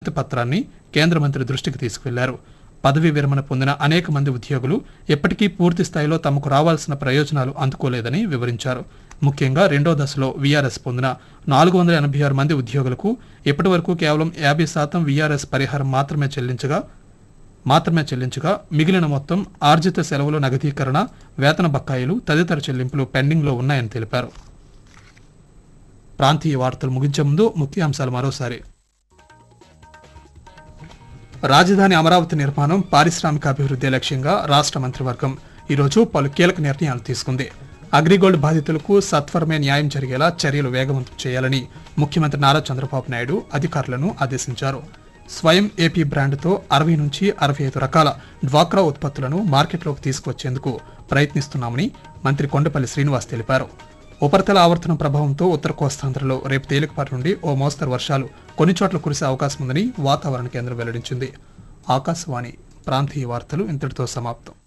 వినతి పత్రాన్ని కేంద్ర మంత్రి దృష్టికి తీసుకువెళ్లారు పదవీ విరమణ పొందిన అనేక మంది ఉద్యోగులు ఎప్పటికీ పూర్తి స్థాయిలో తమకు రావాల్సిన ప్రయోజనాలు అందుకోలేదని వివరించారు ముఖ్యంగా రెండో దశలో వీఆర్ఎస్ పొందిన నాలుగు వందల ఎనభై ఆరు మంది ఉద్యోగులకు ఇప్పటి వరకు కేవలం యాభై శాతం వీఆర్ఎస్ పరిహారం మాత్రమే చెల్లించగా మాత్రమే చెల్లించగా మిగిలిన మొత్తం ఆర్జిత సెలవుల నగదీకరణ వేతన బకాయిలు తదితర చెల్లింపులు పెండింగ్లో ఉన్నాయని తెలిపారు ప్రాంతీయ వార్తలు ముగించే ముందు ముఖ్యాంశాలు మరోసారి రాజధాని అమరావతి నిర్మాణం పారిశ్రామిక అభివృద్ధి లక్ష్యంగా రాష్ట్ర మంత్రివర్గం ఈరోజు పలు కీలక నిర్ణయాలు తీసుకుంది అగ్రిగోల్డ్ బాధితులకు సత్వరమే న్యాయం జరిగేలా చర్యలు వేగవంతం చేయాలని ముఖ్యమంత్రి నారా చంద్రబాబు నాయుడు అధికారులను ఆదేశించారు స్వయం ఏపీ బ్రాండ్తో అరవై నుంచి అరవై ఐదు రకాల డ్వాక్రా ఉత్పత్తులను మార్కెట్లోకి తీసుకువచ్చేందుకు ప్రయత్నిస్తున్నామని మంత్రి కొండపల్లి శ్రీనివాస్ తెలిపారు ఉపరితల ఆవర్తనం ప్రభావంతో ఉత్తర కోస్తాంధ్రలో రేపు తేలికపాటి నుండి ఓ మోస్తరు వర్షాలు కొన్ని చోట్ల కురిసే అవకాశం ఉందని వాతావరణ కేంద్రం వెల్లడించింది ఆకాశవాణి ప్రాంతీయ వార్తలు ఇంతటితో సమాప్తం